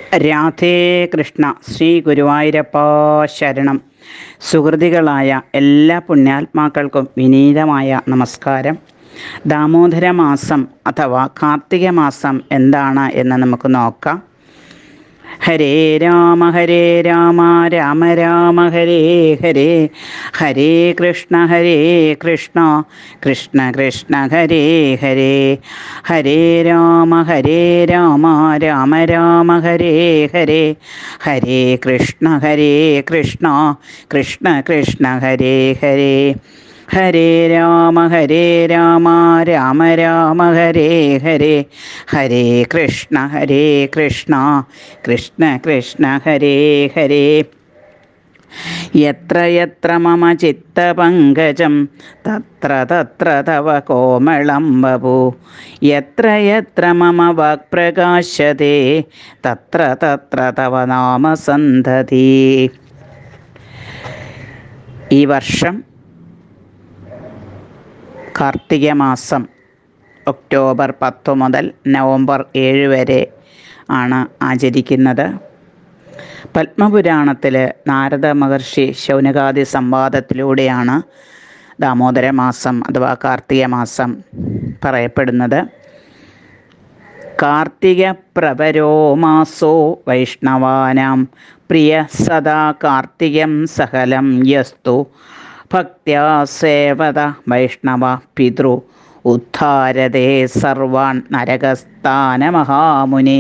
രാധേ കൃഷ്ണ ശ്രീ ഗുരുവായൂരപ്പ ശരണം സുഹൃതികളായ എല്ലാ പുണ്യാത്മാക്കൾക്കും വിനീതമായ നമസ്കാരം ദാമോദര മാസം അഥവാ കാർത്തിക മാസം എന്താണ് എന്ന് നമുക്ക് നോക്കാം ഹരേ രാമ ഹരേ രാമ രാമ രാമ ഹരേ ഹരേ ഹരേ കൃഷ്ണ ഹരേ കൃഷ്ണ കൃഷ്ണ കൃഷ്ണ ഹരേ ഹരേ ഹരേ രാമ ഹരേ രാമ രാമ രാമ ഹരേ ഹരേ ഹരേ കൃഷ്ണ ഹരേ കൃഷ്ണ കൃഷ്ണ കൃഷ്ണ ഹരേ ഹരേ ഹരേ രാമ ഹരേ രാമ രാമ രാമ ഹരേ ഹരേ ഹരേ കൃഷ്ണ ഹരേ കൃഷ്ണ കൃഷ്ണ കൃഷ്ണ ഹരേ ഹരേ യത്ര യത്ര മമ ചിത്തപങ്കജം തത്ര തത്ര തവ കോമളം ബഭൂ യത്ര യത്ര മമ വാക്പ്രകാശത്തെ തത്ര തത്ര തവ നാമസന്ധതി ഈ വർഷം കാർത്തിക മാസം ഒക്ടോബർ പത്ത് മുതൽ നവംബർ ഏഴ് വരെ ആണ് ആചരിക്കുന്നത് പത്മപുരാണത്തിൽ നാരദ മഹർഷി ശൗനകാദി സംവാദത്തിലൂടെയാണ് ദാമോദര മാസം അഥവാ കാർത്തിക മാസം പറയപ്പെടുന്നത് കാർത്തിക പ്രവരോ മാസോ വൈഷ്ണവാനാം പ്രിയ സദാ കാർത്തികം സകലം യസ്തു ഭക്ത്യാ സേവത വൈഷ്ണവ പിതൃ ഉദ്ധാരതേ സർവാൻ നരകസ്ഥാന മഹാമുനി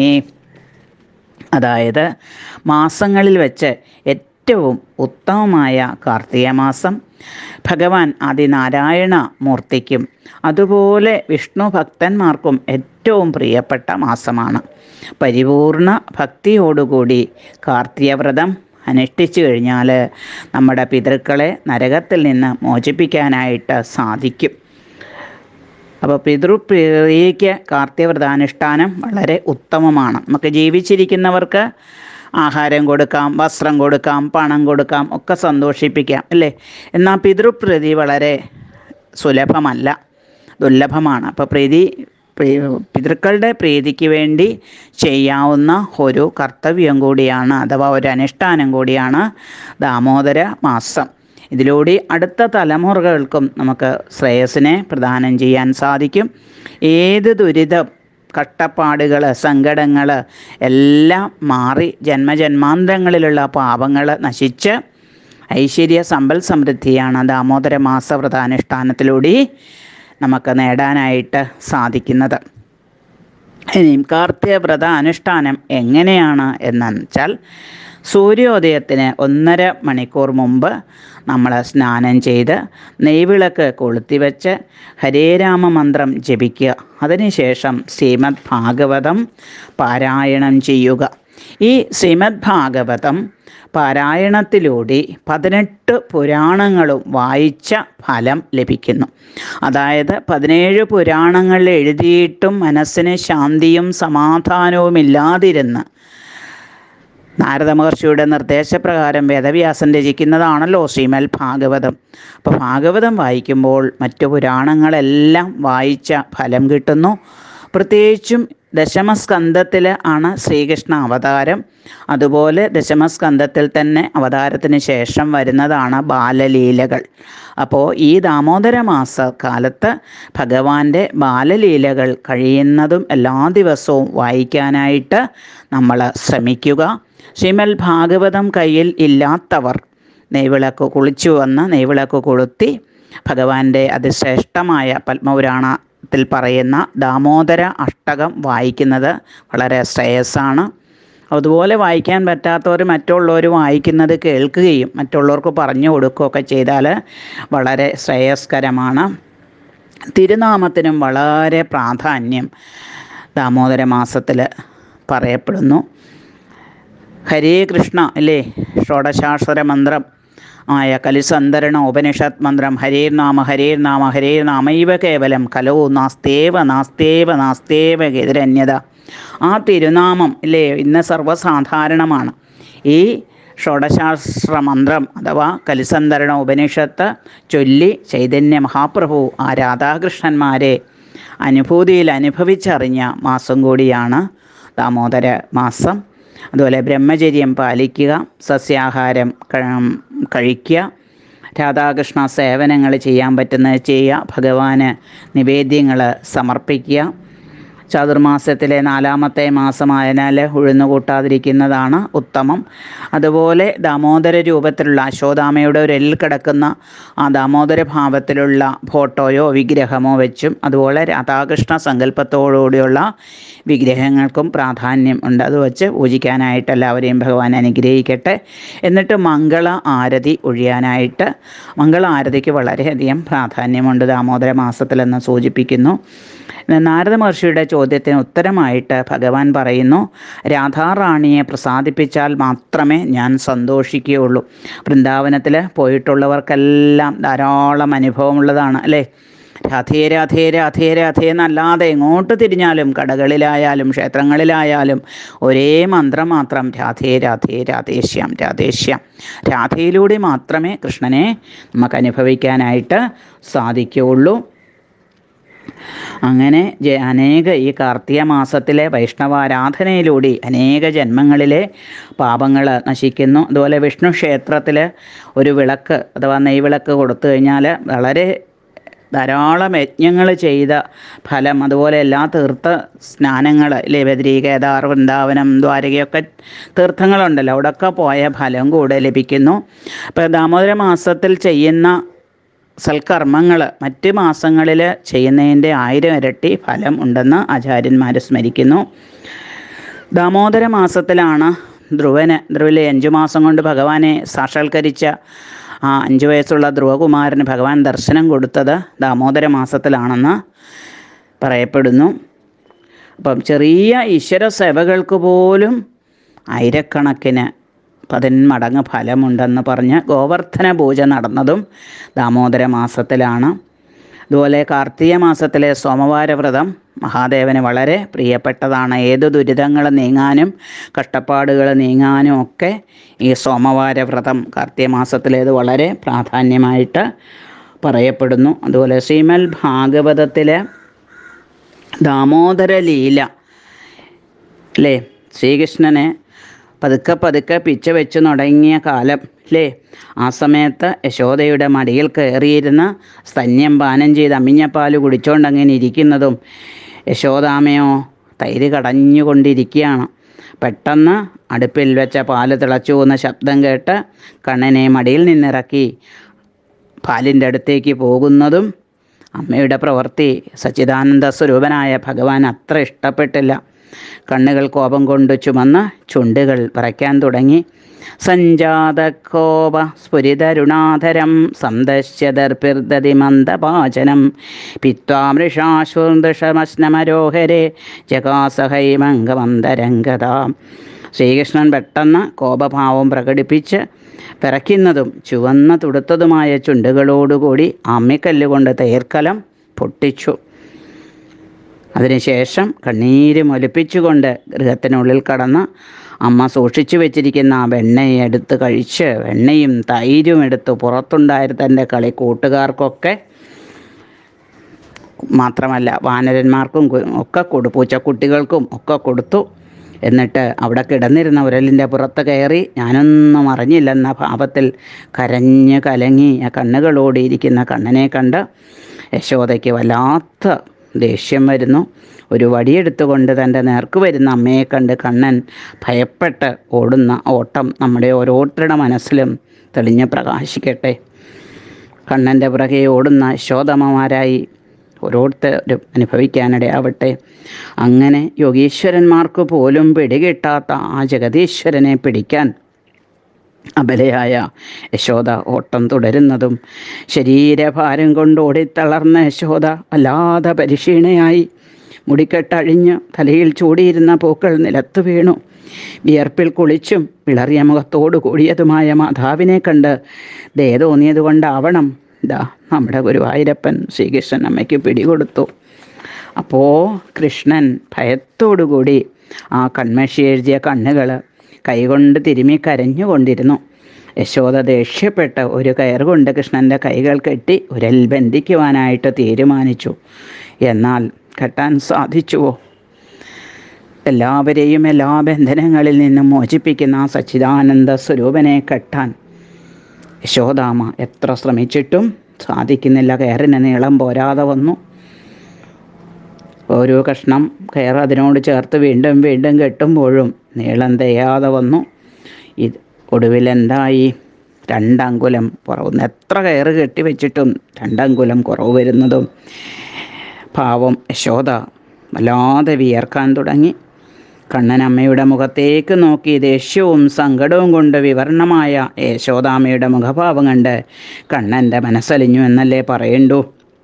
അതായത് മാസങ്ങളിൽ വെച്ച് ഏറ്റവും ഉത്തമമായ കാർത്തിക മാസം ഭഗവാൻ ആദിനാരായണ മൂർത്തിക്കും അതുപോലെ വിഷ്ണു ഭക്തന്മാർക്കും ഏറ്റവും പ്രിയപ്പെട്ട മാസമാണ് പരിപൂർണ ഭക്തിയോടുകൂടി കാർത്തികവ്രതം അനുഷ്ഠിച്ചു കഴിഞ്ഞാൽ നമ്മുടെ പിതൃക്കളെ നരകത്തിൽ നിന്ന് മോചിപ്പിക്കാനായിട്ട് സാധിക്കും അപ്പോൾ പിതൃപ്രിയയ്ക്ക് കാർത്തികവ്രതാനുഷ്ഠാനം വളരെ ഉത്തമമാണ് നമുക്ക് ജീവിച്ചിരിക്കുന്നവർക്ക് ആഹാരം കൊടുക്കാം വസ്ത്രം കൊടുക്കാം പണം കൊടുക്കാം ഒക്കെ സന്തോഷിപ്പിക്കാം അല്ലേ എന്നാൽ പിതൃപ്രീതി വളരെ സുലഭമല്ല ദുർലഭമാണ് അപ്പോൾ പ്രീതി പിതൃക്കളുടെ പ്രീതിക്ക് വേണ്ടി ചെയ്യാവുന്ന ഒരു കർത്തവ്യം കൂടിയാണ് അഥവാ ഒരു അനുഷ്ഠാനം കൂടിയാണ് ദാമോദര മാസം ഇതിലൂടെ അടുത്ത തലമുറകൾക്കും നമുക്ക് ശ്രേയസിനെ പ്രദാനം ചെയ്യാൻ സാധിക്കും ഏത് ദുരിതം കഷ്ടപ്പാടുകൾ സങ്കടങ്ങൾ എല്ലാം മാറി ജന്മജന്മാന്തരങ്ങളിലുള്ള പാപങ്ങൾ നശിച്ച് ഐശ്വര്യ സമ്പൽ സമൃദ്ധിയാണ് ദാമോദര മാസവ്രതാനുഷ്ഠാനത്തിലൂടെ നമുക്ക് നേടാനായിട്ട് സാധിക്കുന്നത് ഇനിയും കാർത്തിക വ്രത അനുഷ്ഠാനം എങ്ങനെയാണ് എന്ന് വെച്ചാൽ സൂര്യോദയത്തിന് ഒന്നര മണിക്കൂർ മുമ്പ് നമ്മൾ സ്നാനം ചെയ്ത് നെയ്വിളക്ക് കൊളുത്തിവെച്ച് ഹരേരാമ മന്ത്രം ജപിക്കുക അതിനുശേഷം ശ്രീമദ് ഭാഗവതം പാരായണം ചെയ്യുക ഈ ശ്രീമദ് ഭാഗവതം പാരായണത്തിലൂടെ പതിനെട്ട് പുരാണങ്ങളും വായിച്ച ഫലം ലഭിക്കുന്നു അതായത് പതിനേഴ് പുരാണങ്ങൾ എഴുതിയിട്ടും മനസ്സിന് ശാന്തിയും സമാധാനവും ഇല്ലാതിരുന്ന് നാരദ മഹർഷിയുടെ നിർദ്ദേശപ്രകാരം വേദവ്യാസൻ രചിക്കുന്നതാണല്ലോ ശ്രീമൽ ഭാഗവതം അപ്പോൾ ഭാഗവതം വായിക്കുമ്പോൾ മറ്റു പുരാണങ്ങളെല്ലാം വായിച്ച ഫലം കിട്ടുന്നു പ്രത്യേകിച്ചും ദശമസ്കന്ധത്തിൽ ആണ് ശ്രീകൃഷ്ണ അവതാരം അതുപോലെ ദശമസ്കന്ധത്തിൽ തന്നെ അവതാരത്തിന് ശേഷം വരുന്നതാണ് ബാലലീലകൾ അപ്പോൾ ഈ ദാമോദര മാസ കാലത്ത് ഭഗവാന്റെ ബാലലീലകൾ കഴിയുന്നതും എല്ലാ ദിവസവും വായിക്കാനായിട്ട് നമ്മൾ ശ്രമിക്കുക ശ്രീമൽ ഭാഗവതം കയ്യിൽ ഇല്ലാത്തവർ നെയ്വിളക്ക് കുളിച്ചു വന്ന് നെയ്വിളക്ക് കൊളുത്തി ഭഗവാന്റെ അതിശ്രേഷ്ഠമായ പത്മപുരാണത്തിൽ പറയുന്ന ദാമോദര അഷ്ടകം വായിക്കുന്നത് വളരെ ശ്രേയസ്സാണ് അതുപോലെ വായിക്കാൻ പറ്റാത്തവർ മറ്റുള്ളവർ വായിക്കുന്നത് കേൾക്കുകയും മറ്റുള്ളവർക്ക് പറഞ്ഞു കൊടുക്കുകയൊക്കെ ചെയ്താൽ വളരെ ശ്രേയസ്കരമാണ് തിരുനാമത്തിനും വളരെ പ്രാധാന്യം ദാമോദര മാസത്തിൽ പറയപ്പെടുന്നു ഹരേ കൃഷ്ണ അല്ലേ ഷോഡശാക്ഷര മന്ത്രം ആയ കലിസന്തരണ ഉപനിഷത് മന്ത്രം ഹരേർ നാമ ഹരേർ നാമ ഹരേർ നാമൈവ കേവലം കലോ നാസ്തേവ നാസ്തേവ നാസ്തേവ ഗതിരന്യത ആ തിരുനാമം ഇല്ലേ ഇന്ന് സർവ്വസാധാരണമാണ് ഈ ഷോഡശാസ്ത്ര മന്ത്രം അഥവാ കലിസന്തരണ ഉപനിഷത്ത് ചൊല്ലി ചൈതന്യ മഹാപ്രഭു ആ രാധാകൃഷ്ണന്മാരെ അനുഭൂതിയിൽ അനുഭവിച്ചറിഞ്ഞ മാസം കൂടിയാണ് ദാമോദര മാസം അതുപോലെ ബ്രഹ്മചര്യം പാലിക്കുക സസ്യാഹാരം ക- കഴിക്കുക രാധാകൃഷ്ണ സേവനങ്ങൾ ചെയ്യാൻ പറ്റുന്നത് ചെയ്യുക ഭഗവാന് നിവേദ്യങ്ങൾ സമർപ്പിക്കുക ചാതുർമാസത്തിലെ നാലാമത്തെ മാസമായതിനാൽ ഉഴുന്നു കൂട്ടാതിരിക്കുന്നതാണ് ഉത്തമം അതുപോലെ ദാമോദര രൂപത്തിലുള്ള അശോദാമയുടെ ഒരു എല്ലിൽ കിടക്കുന്ന ആ ദാമോദര ഭാവത്തിലുള്ള ഫോട്ടോയോ വിഗ്രഹമോ വെച്ചും അതുപോലെ രാധാകൃഷ്ണ സങ്കല്പത്തോടുകൂടിയുള്ള വിഗ്രഹങ്ങൾക്കും പ്രാധാന്യം ഉണ്ട് അത് വെച്ച് പൂജിക്കാനായിട്ട് എല്ലാവരെയും ഭഗവാൻ അനുഗ്രഹിക്കട്ടെ എന്നിട്ട് മംഗള ആരതി ഒഴിയാനായിട്ട് മംഗള ആരതിക്ക് വളരെയധികം പ്രാധാന്യമുണ്ട് ദാമോദര മാസത്തിലെന്ന് സൂചിപ്പിക്കുന്നു നാരദ മഹർഷിയുടെ ചോദ്യത്തിന് ഉത്തരമായിട്ട് ഭഗവാൻ പറയുന്നു രാധാറാണിയെ പ്രസാദിപ്പിച്ചാൽ മാത്രമേ ഞാൻ സന്തോഷിക്കുകയുള്ളൂ വൃന്ദാവനത്തിൽ പോയിട്ടുള്ളവർക്കെല്ലാം ധാരാളം അനുഭവമുള്ളതാണ് അല്ലേ രാധേ രാധേ രാധേ രാധേ എന്നല്ലാതെ എങ്ങോട്ട് തിരിഞ്ഞാലും കടകളിലായാലും ക്ഷേത്രങ്ങളിലായാലും ഒരേ മന്ത്രം മാത്രം രാധേ രാധേ രാധേശ്യാം രാധേശ്യാം രാധയിലൂടെ മാത്രമേ കൃഷ്ണനെ നമുക്ക് അനുഭവിക്കാനായിട്ട് സാധിക്കുകയുള്ളൂ അങ്ങനെ ജ- അനേക ഈ കാർത്തിക മാസത്തിലെ വൈഷ്ണവാരാധനയിലൂടെ അനേക ജന്മങ്ങളിലെ പാപങ്ങൾ നശിക്കുന്നു അതുപോലെ വിഷ്ണു ക്ഷേത്രത്തിൽ ഒരു വിളക്ക് അഥവാ നെയ്വിളക്ക് കൊടുത്തു കഴിഞ്ഞാൽ വളരെ ധാരാളം യജ്ഞങ്ങൾ ചെയ്ത ഫലം അതുപോലെ എല്ലാ തീർത്ഥ സ്നാനങ്ങൾ ഇല്ലേ ബദ്രി കേദാർ വൃന്ദാവനം ദ്വാരകയൊക്കെ തീർത്ഥങ്ങളുണ്ടല്ലോ അവിടെയൊക്കെ പോയ ഫലം കൂടെ ലഭിക്കുന്നു അപ്പോൾ ദാമോദര മാസത്തിൽ ചെയ്യുന്ന സൽക്കർമ്മങ്ങൾ മറ്റ് മാസങ്ങളിൽ ചെയ്യുന്നതിൻ്റെ ആയിരം ഇരട്ടി ഫലം ഉണ്ടെന്ന് ആചാര്യന്മാർ സ്മരിക്കുന്നു ദാമോദര മാസത്തിലാണ് ധ്രുവന് ധ്രുവിലെ അഞ്ചു മാസം കൊണ്ട് ഭഗവാനെ സാക്ഷാത്കരിച്ച ആ അഞ്ചു വയസ്സുള്ള ധ്രുവകുമാരന് ഭഗവാൻ ദർശനം കൊടുത്തത് ദാമോദര മാസത്തിലാണെന്ന് പറയപ്പെടുന്നു അപ്പം ചെറിയ ഈശ്വര സേവകൾക്ക് പോലും ആയിരക്കണക്കിന് പതിന്മടങ്ങ് ഫലമുണ്ടെന്ന് പറഞ്ഞ് ഗോവർദ്ധന പൂജ നടന്നതും ദാമോദര മാസത്തിലാണ് അതുപോലെ കാർത്തിക മാസത്തിലെ സോമവാര വ്രതം മഹാദേവന് വളരെ പ്രിയപ്പെട്ടതാണ് ഏത് ദുരിതങ്ങൾ നീങ്ങാനും കഷ്ടപ്പാടുകൾ നീങ്ങാനും ഒക്കെ ഈ സോമവാര വ്രതം കാർത്തിക മാസത്തിലേത് വളരെ പ്രാധാന്യമായിട്ട് പറയപ്പെടുന്നു അതുപോലെ ശ്രീമൽ ഭാഗവതത്തിലെ ദാമോദര ലീല അല്ലേ ശ്രീകൃഷ്ണനെ പതുക്കെ പതുക്കെ പിച്ച വെച്ച് തുടങ്ങിയ കാലം അല്ലേ ആ സമയത്ത് യശോദയുടെ മടിയിൽ കയറിയിരുന്ന് സ്തന്യം പാനം ചെയ്ത് അമ്മിഞ്ഞപ്പാല് കുടിച്ചുകൊണ്ട് അങ്ങനെ ഇരിക്കുന്നതും യശോദാമയോ തൈര് കടഞ്ഞുകൊണ്ടിരിക്കുകയാണ് പെട്ടെന്ന് അടുപ്പിൽ വെച്ച പാല് തിളച്ചു പോകുന്ന ശബ്ദം കേട്ട് കണ്ണനെ മടിയിൽ നിന്നിറക്കി പാലിൻ്റെ അടുത്തേക്ക് പോകുന്നതും അമ്മയുടെ പ്രവൃത്തി സച്ചിദാനന്ദ സ്വരൂപനായ ഭഗവാൻ അത്ര ഇഷ്ടപ്പെട്ടില്ല കണ്ണുകൾ കോപം കൊണ്ട് ചുമന്ന് ചുണ്ടുകൾ വിറയ്ക്കാൻ തുടങ്ങി സഞ്ജാതകോപ സ്ഫുരിതരുണാധരം സന്ദശ്യദർപ്പിർദതി മന്ദപാചനം പിത്വാമൃഷാശ്വദൃഷമശ്നമരോഹരെ ജകാസഹൈമംഗമന്തരംഗതാം ശ്രീകൃഷ്ണൻ പെട്ടെന്ന് കോപഭാവം പ്രകടിപ്പിച്ച് പിറയ്ക്കുന്നതും ചുവന്ന തുടുത്തതുമായ ചുണ്ടുകളോടുകൂടി അമ്മിക്കല്ലുകൊണ്ട് തേർക്കലം പൊട്ടിച്ചു അതിനുശേഷം കണ്ണീര് മൊലിപ്പിച്ചുകൊണ്ട് ഗൃഹത്തിനുള്ളിൽ കടന്ന് അമ്മ സൂക്ഷിച്ചു വെച്ചിരിക്കുന്ന ആ വെണ്ണയെ എടുത്ത് കഴിച്ച് വെണ്ണയും തൈരും എടുത്ത് പുറത്തുണ്ടായിരുന്ന തൻ്റെ കളി കൂട്ടുകാർക്കൊക്കെ മാത്രമല്ല വാനരന്മാർക്കും കു- ഒക്കെ കൊടു പൂച്ചക്കുട്ടികൾക്കും ഒക്കെ കൊടുത്തു എന്നിട്ട് അവിടെ കിടന്നിരുന്ന ഉരലിൻ്റെ പുറത്ത് കയറി ഞാനൊന്നും അറിഞ്ഞില്ലെന്ന ഭാവത്തിൽ കരഞ്ഞ് കലങ്ങി ആ കണ്ണുകളോടിയിരിക്കുന്ന കണ്ണനെ കണ്ട് യശോദയ്ക്ക് വല്ലാത്ത ദേഷ്യം വരുന്നു ഒരു വടിയെടുത്തുകൊണ്ട് തൻ്റെ നേർക്ക് വരുന്ന അമ്മയെ കണ്ട് കണ്ണൻ ഭയപ്പെട്ട് ഓടുന്ന ഓട്ടം നമ്മുടെ ഓരോരുത്തരുടെ മനസ്സിലും തെളിഞ്ഞ് പ്രകാശിക്കട്ടെ കണ്ണൻ്റെ പുറകെ ഓടുന്ന യശോദമ്മമാരായി ഓരോരുത്തരും അനുഭവിക്കാനിടയാവട്ടെ അങ്ങനെ യോഗീശ്വരന്മാർക്ക് പോലും പിടികിട്ടാത്ത ആ ജഗതീശ്വരനെ പിടിക്കാൻ അബലയായ യശോദ ഓട്ടം തുടരുന്നതും ശരീരഭാരം കൊണ്ട് ഓടിത്തളർന്ന യശോദ വല്ലാതെ പരിക്ഷീണയായി മുടിക്കെട്ടഴിഞ്ഞ് തലയിൽ ചൂടിയിരുന്ന പൂക്കൾ നിലത്തു വീണു വിയർപ്പിൽ കുളിച്ചും വിളറിയ മുഖത്തോടു കൂടിയതുമായ മാതാവിനെ കണ്ട് ദേ തോന്നിയതുകൊണ്ടാവണം ഇതാ നമ്മുടെ ഗുരുവായൂരപ്പൻ ശ്രീകൃഷ്ണൻ അമ്മയ്ക്ക് പിടികൊടുത്തു അപ്പോൾ കൃഷ്ണൻ ഭയത്തോടുകൂടി ആ കൺമഷി എഴുതിയ കണ്ണുകൾ കൈകൊണ്ട് തിരുമി കരഞ്ഞുകൊണ്ടിരുന്നു യശോദ ദേഷ്യപ്പെട്ട് ഒരു കയർ കൊണ്ട് കൃഷ്ണൻ്റെ കൈകൾ കെട്ടി ഉരൽ ബന്ധിക്കുവാനായിട്ട് തീരുമാനിച്ചു എന്നാൽ കെട്ടാൻ സാധിച്ചുവോ എല്ലാവരെയും എല്ലാ ബന്ധനങ്ങളിൽ നിന്നും മോചിപ്പിക്കുന്ന ആ സച്ചിദാനന്ദ സ്വരൂപനെ കെട്ടാൻ യശോദാമ എത്ര ശ്രമിച്ചിട്ടും സാധിക്കുന്നില്ല കയറിന് നീളം പോരാതെ വന്നു ഓരോ കഷ്ണം കയർ അതിനോട് ചേർത്ത് വീണ്ടും വീണ്ടും കെട്ടുമ്പോഴും നീളം തികയാതെ വന്നു ഇത് ഒടുവിൽ എന്തായി രണ്ടങ്കുലം കുറവ് എത്ര കയറ് കെട്ടി വെച്ചിട്ടും രണ്ടങ്കുലം കുറവ് വരുന്നതും പാവം യശോദ വല്ലാതെ വിയർക്കാൻ തുടങ്ങി കണ്ണൻ അമ്മയുടെ മുഖത്തേക്ക് നോക്കി ദേഷ്യവും സങ്കടവും കൊണ്ട് വിവരണമായ യശോദാമ്മയുടെ മുഖഭാവം കണ്ട് കണ്ണൻ്റെ മനസ്സലിഞ്ഞു എന്നല്ലേ പറയണ്ടു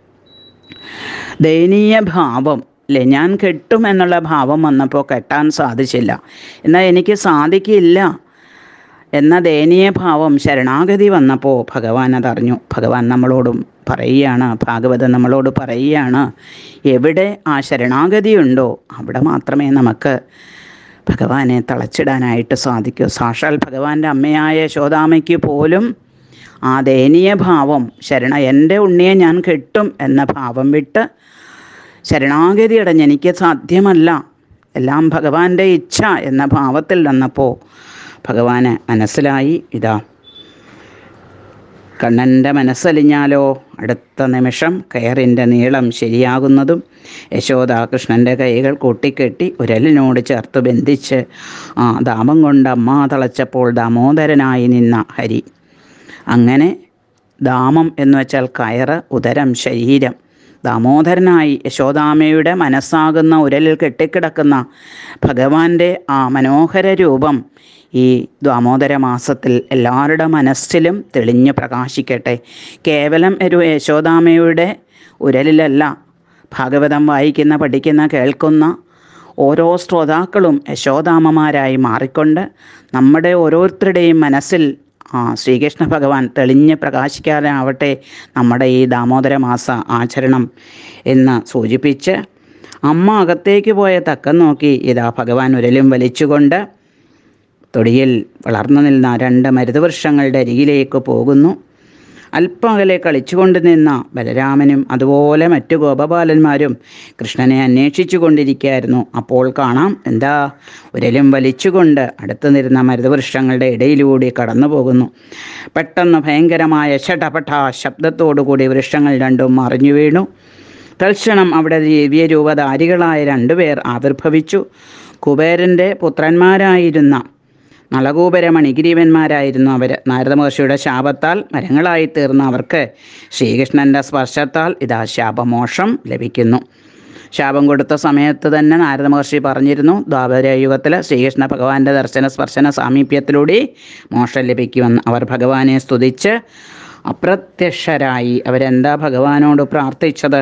ദയനീയ ഭാവം അല്ലേ ഞാൻ കെട്ടും എന്നുള്ള ഭാവം വന്നപ്പോൾ കെട്ടാൻ സാധിച്ചില്ല എന്നാൽ എനിക്ക് സാധിക്കില്ല എന്ന ദയനീയ ഭാവം ശരണാഗതി വന്നപ്പോൾ ഭഗവാൻ അതറിഞ്ഞു ഭഗവാൻ നമ്മളോടും പറയുകയാണ് ഭാഗവതം നമ്മളോട് പറയുകയാണ് എവിടെ ആ ശരണാഗതി ഉണ്ടോ അവിടെ മാത്രമേ നമുക്ക് ഭഗവാനെ തളച്ചിടാനായിട്ട് സാധിക്കൂ സാക്ഷാൽ ഭഗവാന്റെ അമ്മയായ യശോദാമയ്ക്ക് പോലും ആ ദയനീയ ഭാവം ശരണ എൻ്റെ ഉണ്ണിയെ ഞാൻ കെട്ടും എന്ന ഭാവം വിട്ട് ശരണാഗതി അടഞ്ഞ് എനിക്ക് സാധ്യമല്ല എല്ലാം ഭഗവാന്റെ ഇച്ഛ എന്ന ഭാവത്തിൽ വന്നപ്പോൾ ഭഗവാന് മനസ്സിലായി ഇതാ കണ്ണൻ്റെ മനസ്സലിഞ്ഞാലോ അടുത്ത നിമിഷം കയറിൻ്റെ നീളം ശരിയാകുന്നതും യശോദ കൃഷ്ണൻ്റെ കൈകൾ കൂട്ടിക്കെട്ടി ഉരലിനോട് ചേർത്ത് ബന്ധിച്ച് ആ ദാമം കൊണ്ട് അമ്മ തളച്ചപ്പോൾ ദാമോദരനായി നിന്ന ഹരി അങ്ങനെ ദാമം എന്ന് വെച്ചാൽ കയറ് ഉദരം ശരീരം ദാമോദരനായി യശോദാമയുടെ മനസ്സാകുന്ന ഉരലിൽ കെട്ടിക്കിടക്കുന്ന ഭഗവാന്റെ ആ മനോഹര രൂപം ഈ ദാമോദര മാസത്തിൽ എല്ലാവരുടെ മനസ്സിലും തെളിഞ്ഞു പ്രകാശിക്കട്ടെ കേവലം ഒരു യശോദാമയുടെ ഉരലിലല്ല ഭാഗവതം വായിക്കുന്ന പഠിക്കുന്ന കേൾക്കുന്ന ഓരോ ശ്രോതാക്കളും യശോദാമമാരായി മാറിക്കൊണ്ട് നമ്മുടെ ഓരോരുത്തരുടെയും മനസ്സിൽ ആ ശ്രീകൃഷ്ണ ഭഗവാൻ തെളിഞ്ഞ് പ്രകാശിക്കാനാവട്ടെ നമ്മുടെ ഈ ദാമോദര മാസ ആചരണം എന്ന് സൂചിപ്പിച്ച് അമ്മ അകത്തേക്ക് പോയ തക്കം നോക്കി ഇതാ ഭഗവാൻ ഉരലും വലിച്ചുകൊണ്ട് തൊടിയിൽ വളർന്നു നിന്ന രണ്ട് മരുതവൃക്ഷങ്ങളുടെ അരികിലേക്ക് പോകുന്നു അല്പം അകലെ കളിച്ചുകൊണ്ട് നിന്ന ബലരാമനും അതുപോലെ മറ്റു ഗോപബാലന്മാരും കൃഷ്ണനെ അന്വേഷിച്ചു കൊണ്ടിരിക്കുകയായിരുന്നു അപ്പോൾ കാണാം എന്താ ഉരലും വലിച്ചുകൊണ്ട് അടുത്ത് നിരുന്ന മരുതവൃക്ഷങ്ങളുടെ ഇടയിലൂടെ കടന്നു പോകുന്നു പെട്ടെന്ന് ഭയങ്കരമായ ഷടപഠ ശബ്ദത്തോടുകൂടി വൃക്ഷങ്ങൾ രണ്ടും മറിഞ്ഞു വീണു തൽക്ഷണം അവിടെ ദിവ്യരൂപധാരികളായ രണ്ടുപേർ ആവിർഭവിച്ചു കുബേരൻ്റെ പുത്രന്മാരായിരുന്ന നളകൂപര മണിഗിരീവന്മാരായിരുന്നു അവർ നാരദ മഹർഷിയുടെ ശാപത്താൽ മരങ്ങളായി തീർന്ന അവർക്ക് ശ്രീകൃഷ്ണൻ്റെ സ്പർശത്താൽ ഇതാ ശാപമോക്ഷം ലഭിക്കുന്നു ശാപം കൊടുത്ത സമയത്ത് തന്നെ നാരദ മഹർഷി പറഞ്ഞിരുന്നു ദ്വാപര യുഗത്തിൽ ശ്രീകൃഷ്ണ ഭഗവാന്റെ ദർശന സ്പർശന സാമീപ്യത്തിലൂടെ മോക്ഷം ലഭിക്കുമെന്ന് അവർ ഭഗവാനെ സ്തുതിച്ച് അപ്രത്യക്ഷരായി അവരെന്താ ഭഗവാനോട് പ്രാർത്ഥിച്ചത്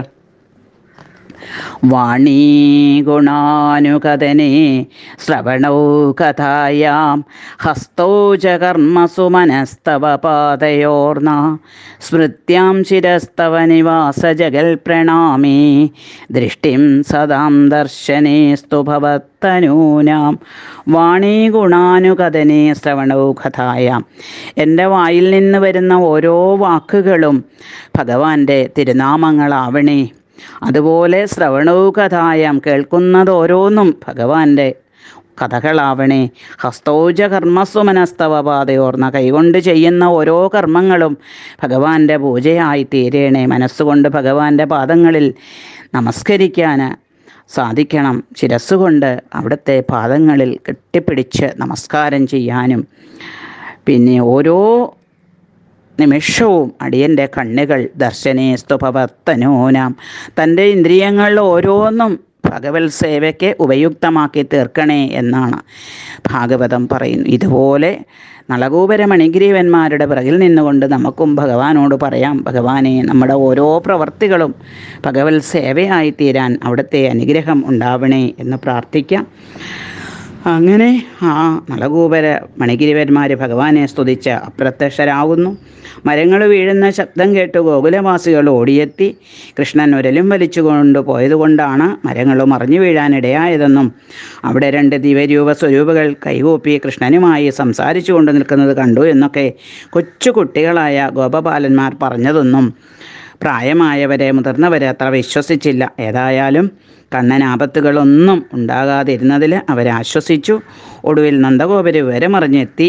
വാണീ ഗുണാനുകഥനെ ശ്രവണൗ കഥായാം ഹസ്തൗ ച കർമ്മസു മനസ്തവ പാതയോർണ സ്മൃത്യാം ശിരസ്തവ നിവാസ ജഗൽ പ്രണാമേ ദൃഷ്ടിം സദാം ദർശനേസ്തു ഭവത്തനൂനാം വാണീ ഗുണാനുകഥനെ ശ്രവണൗ കഥായാം എൻ്റെ വായിൽ നിന്ന് വരുന്ന ഓരോ വാക്കുകളും ഭഗവാന്റെ തിരുനാമങ്ങളാവണേ അതുപോലെ ശ്രവണവും കഥായം കേൾക്കുന്നത് ഓരോന്നും ഭഗവാന്റെ കഥകളാവണേ ഹസ്തോജ കർമ്മസ്വ മനസ്തവ പാതയോർന്ന കൈകൊണ്ട് ചെയ്യുന്ന ഓരോ കർമ്മങ്ങളും ഭഗവാന്റെ പൂജയായി തീരേണേ മനസ്സുകൊണ്ട് ഭഗവാന്റെ പാദങ്ങളിൽ നമസ്കരിക്കാൻ സാധിക്കണം ശിരസ്സുകൊണ്ട് അവിടുത്തെ പാദങ്ങളിൽ കെട്ടിപ്പിടിച്ച് നമസ്കാരം ചെയ്യാനും പിന്നെ ഓരോ നിമിഷവും അടിയൻ്റെ കണ്ണുകൾ ദർശനേ സ്തുഭവത്തനൂനാം തൻ്റെ ഇന്ദ്രിയങ്ങളിൽ ഓരോന്നും ഭഗവത് സേവയ്ക്ക് ഉപയുക്തമാക്കി തീർക്കണേ എന്നാണ് ഭാഗവതം പറയുന്നു ഇതുപോലെ നളകൂപര മണിഗ്രീവന്മാരുടെ പിറകിൽ നിന്നുകൊണ്ട് നമുക്കും ഭഗവാനോട് പറയാം ഭഗവാനെ നമ്മുടെ ഓരോ പ്രവർത്തികളും ഭഗവത് സേവയായി തീരാൻ അവിടുത്തെ അനുഗ്രഹം ഉണ്ടാവണേ എന്ന് പ്രാർത്ഥിക്കാം അങ്ങനെ ആ നളകൂപര മണിഗിരിവന്മാർ ഭഗവാനെ സ്തുതിച്ച് അപ്രത്യക്ഷരാകുന്നു മരങ്ങൾ വീഴുന്ന ശബ്ദം കേട്ട് ഗോകുലവാസികൾ ഓടിയെത്തി കൃഷ്ണൻ ഉരലും വലിച്ചുകൊണ്ട് പോയതുകൊണ്ടാണ് മരങ്ങൾ മറിഞ്ഞു വീഴാനിടയായതെന്നും അവിടെ രണ്ട് ദിവരൂപ സ്വരൂപകൾ കൈകൂപ്പി കൃഷ്ണനുമായി സംസാരിച്ചു കൊണ്ട് നിൽക്കുന്നത് കണ്ടു എന്നൊക്കെ കൊച്ചു കുട്ടികളായ ഗോപപാലന്മാർ പറഞ്ഞതൊന്നും പ്രായമായവരെ മുതിർന്നവരെ അത്ര വിശ്വസിച്ചില്ല ഏതായാലും കണ്ണൻ ആപത്തുകളൊന്നും ഉണ്ടാകാതിരുന്നതിൽ അവരാശ്വസിച്ചു ഒടുവിൽ നന്ദഗോപര് വിവരമറിഞ്ഞെത്തി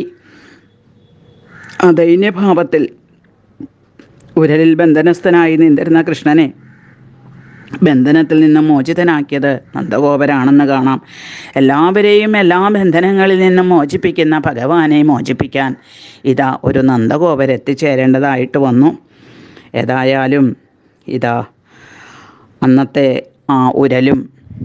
ആ ദൈന്യഭാവത്തിൽ ഉരലിൽ ബന്ധനസ്ഥനായി നിന്നിരുന്ന കൃഷ്ണനെ ബന്ധനത്തിൽ നിന്നും മോചിതനാക്കിയത് നന്ദഗോപരാണെന്ന് കാണാം എല്ലാവരെയും എല്ലാ ബന്ധനങ്ങളിൽ നിന്നും മോചിപ്പിക്കുന്ന ഭഗവാനെ മോചിപ്പിക്കാൻ ഇതാ ഒരു നന്ദഗോപർ എത്തിച്ചേരേണ്ടതായിട്ട് വന്നു ഏതായാലും ഇതാ അന്നത്തെ ആ ഉരലും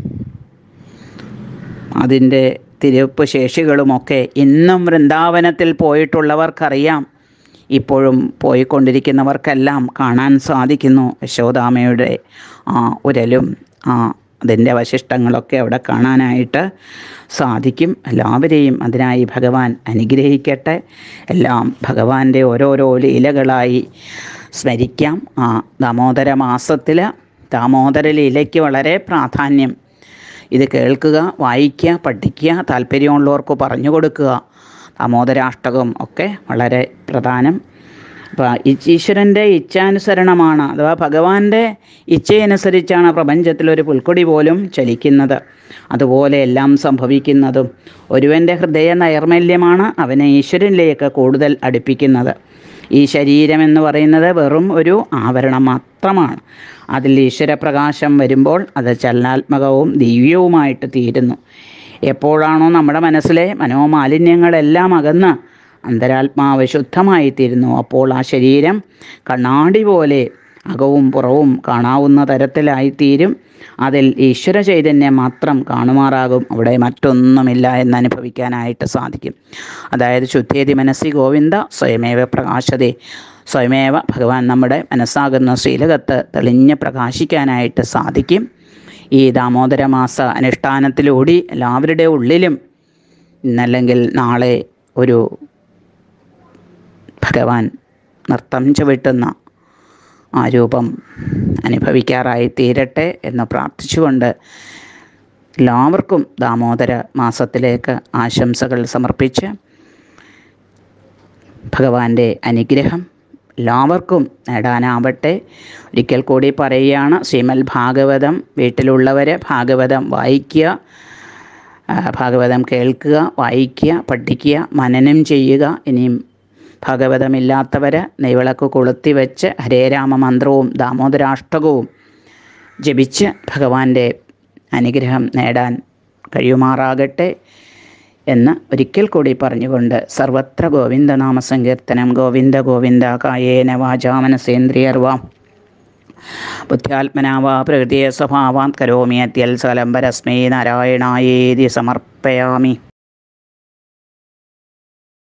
അതിൻ്റെ തിരുപ്പ് ശേഷികളുമൊക്കെ ഇന്നും വൃന്ദാവനത്തിൽ പോയിട്ടുള്ളവർക്കറിയാം ഇപ്പോഴും പോയിക്കൊണ്ടിരിക്കുന്നവർക്കെല്ലാം കാണാൻ സാധിക്കുന്നു യശോദാമയുടെ ആ ഉരലും ആ അതിൻ്റെ അവശിഷ്ടങ്ങളൊക്കെ അവിടെ കാണാനായിട്ട് സാധിക്കും എല്ലാവരെയും അതിനായി ഭഗവാൻ അനുഗ്രഹിക്കട്ടെ എല്ലാം ഭഗവാന്റെ ഓരോരോ ലീലകളായി സ്മരിക്കാം ആ ദാമോദര മാസത്തിൽ ദാമോദര ലീലയ്ക്ക് വളരെ പ്രാധാന്യം ഇത് കേൾക്കുക വായിക്കുക പഠിക്കുക താല്പര്യമുള്ളവർക്ക് പറഞ്ഞു കൊടുക്കുക ദാമോദരാഷ്ടകം ഒക്കെ വളരെ പ്രധാനം അപ്പോൾ ഈശ്വരൻ്റെ ഇച്ഛാനുസരണമാണ് അഥവാ ഭഗവാന്റെ ഇച്ഛയനുസരിച്ചാണ് പ്രപഞ്ചത്തിലൊരു പുൽക്കൊടി പോലും ചലിക്കുന്നത് അതുപോലെ എല്ലാം സംഭവിക്കുന്നതും ഒരുവൻ്റെ ഹൃദയ നൈർമല്യമാണ് അവനെ ഈശ്വരനിലേക്ക് കൂടുതൽ അടുപ്പിക്കുന്നത് ഈ ശരീരം എന്ന് പറയുന്നത് വെറും ഒരു ആവരണം മാത്രമാണ് അതിൽ ഈശ്വരപ്രകാശം വരുമ്പോൾ അത് ചലനാത്മകവും ദിവ്യവുമായിട്ട് തീരുന്നു എപ്പോഴാണോ നമ്മുടെ മനസ്സിലെ മനോമാലിന്യങ്ങളെല്ലാം അകന്ന് അന്തരാത്മാവ് ശുദ്ധമായി തീരുന്നു അപ്പോൾ ആ ശരീരം കണ്ണാടി പോലെ അകവും പുറവും കാണാവുന്ന തരത്തിലായിത്തീരും അതിൽ ഈശ്വര ചൈതന്യം മാത്രം കാണുമാറാകും അവിടെ മറ്റൊന്നുമില്ല എന്ന് അനുഭവിക്കാനായിട്ട് സാധിക്കും അതായത് ശുദ്ധേതി മനസ്സി ഗോവിന്ദ സ്വയമേവ പ്രകാശതേ സ്വയമേവ ഭഗവാൻ നമ്മുടെ മനസ്സാകുന്ന ശ്രീലകത്ത് തെളിഞ്ഞ് പ്രകാശിക്കാനായിട്ട് സാധിക്കും ഈ ദാമോദര മാസ അനുഷ്ഠാനത്തിലൂടി എല്ലാവരുടെ ഉള്ളിലും ഇന്നല്ലെങ്കിൽ നാളെ ഒരു ഭഗവാൻ നൃത്തം ചവിട്ടുന്ന ആ രൂപം അനുഭവിക്കാറായി തീരട്ടെ എന്ന് പ്രാർത്ഥിച്ചുകൊണ്ട് എല്ലാവർക്കും ദാമോദര മാസത്തിലേക്ക് ആശംസകൾ സമർപ്പിച്ച് ഭഗവാന്റെ അനുഗ്രഹം എല്ലാവർക്കും നേടാനാവട്ടെ ഒരിക്കൽ കൂടി പറയുകയാണ് ശ്രീമൽ ഭാഗവതം വീട്ടിലുള്ളവർ ഭാഗവതം വായിക്കുക ആ, ഭാഗവതം കേൾക്കുക വായിക്കുക പഠിക്കുക മനനം ചെയ്യുക ഇനിയും ഭാഗവതമില്ലാത്തവർ നെയ്വിളക്ക് കൊളുത്തി വെച്ച് ഹരേരാമ മന്ത്രവും ദാമോദരാഷ്ടകവും ജപിച്ച് ഭഗവാന്റെ അനുഗ്രഹം നേടാൻ കഴിയുമാറാകട്ടെ എന്ന് ഒരിക്കൽ കൂടി പറഞ്ഞുകൊണ്ട് സർവത്ര ഗോവിന്ദനാമ സങ്കീർത്തനം ഗോവിന്ദ ഗോവിന്ദ കായേന വാചാമനസേന്ദ്രിയർവാം ബുദ്ധ്യാത്മനാ വാ പ്രകൃതിയ സ്വഭാവാൻ കരോമി അത്യൽസലം പരസ്മൈ നാരായണായേതി സമർപ്പയാമി